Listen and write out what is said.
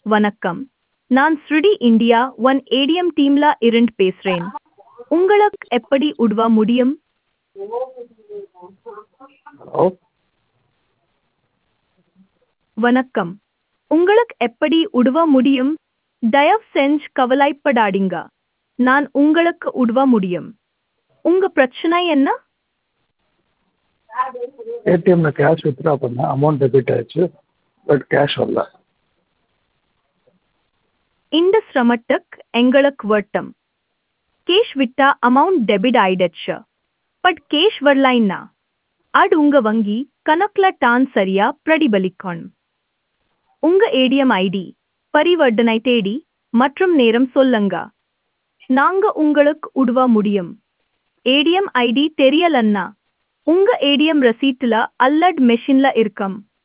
வணக்கம் நான் ஸ்ருடி இந்தியா ஒன் ஏடிஎம் டீம்ல இருந்து பேசுறேன் உங்களுக்கு எப்படி உதவ முடியும் ஹலோ வணக்கம் உங்களுக்கு எப்படி உதவ முடியும் தயவு செஞ்சு கவலைப்படாதீங்க நான் உங்களுக்கு உதவ முடியும் உங்க பிரச்சனை என்ன ஏடிஎம்ல கேஷ் வித்ட்ரா பண்ணேன் அமௌண்ட் டெபிட் ஆயிடுச்சு பட் கேஷ் வரல இந்த சிரமத்துக்கு எங்களுக்கு வட்டம் கேஷ் விட்டா அமௌண்ட் டெபிட் ஆயிடுச்சு பட் கேஷ் வரலைன்னா அது உங்க வங்கி கணக்குல தான் சரியா பிரதிபலிக்கணும் உங்க ஏடிஎம் ஐடி பரிவர்த்தனை தேடி மற்றும் நேரம் சொல்லுங்க நாங்க உங்களுக்கு உதவ முடியும் ஏடிஎம் ஐடி தெரியலன்னா உங்க ஏடிஎம் ரசீட்டுல அல்லட் மெஷின்ல இருக்கும்